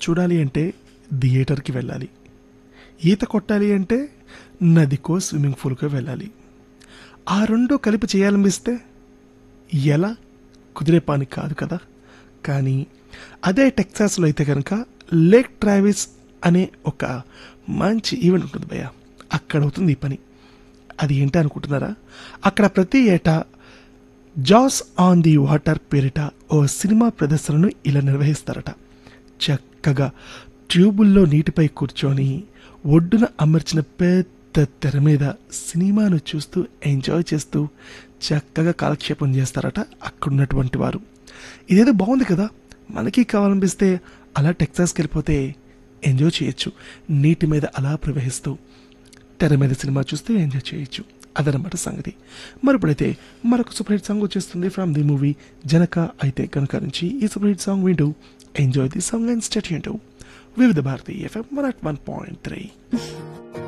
చూడాలి అంటే థియేటర్కి వెళ్ళాలి ఈత కొట్టాలి అంటే నదికో స్విమ్మింగ్ పూల్కో వెళ్ళాలి ఆ రెండు కలిపి చేయాలనిపిస్తే ఎలా కుదిరే పని కాదు కదా కానీ అదే టెక్సాస్లో అయితే కనుక లేక్ ట్రావిస్ అనే ఒక మంచి ఈవెంట్ ఉంటుంది భయ్య అక్కడ అవుతుంది ఈ పని అది ఏంటి అనుకుంటున్నారా అక్కడ ప్రతి ఏటా జాస్ ఆన్ ది వాటర్ పేరిట ఓ సినిమా ప్రదర్శనను ఇలా నిర్వహిస్తారట చక్కగా ట్యూబుల్లో నీటిపై కూర్చొని ఒడ్డున అమర్చిన పెద్ద తెర మీద సినిమాను చూస్తూ ఎంజాయ్ చేస్తూ చక్కగా కాలక్షేపం చేస్తారట అక్కడున్నటువంటి వారు ఇదేదో బాగుంది కదా మనకి కావాలనిపిస్తే అలా టెక్సాస్కి వెళ్ళిపోతే ఎంజాయ్ చేయొచ్చు నీటి మీద అలా ప్రవహిస్తూ తెర మీద సినిమా చూస్తూ ఎంజాయ్ చేయొచ్చు అదనమాట సంగతి మరి ఇప్పుడైతే మరొక సూపర్ హిట్ సాంగ్ వచ్చేస్తుంది from the movie Janaka Aithe Ganaka నుంచి ఈ సూపర్ హిట్ సాంగ్ వింటూ enjoy the song and state Vividh Bharati FM one at one point three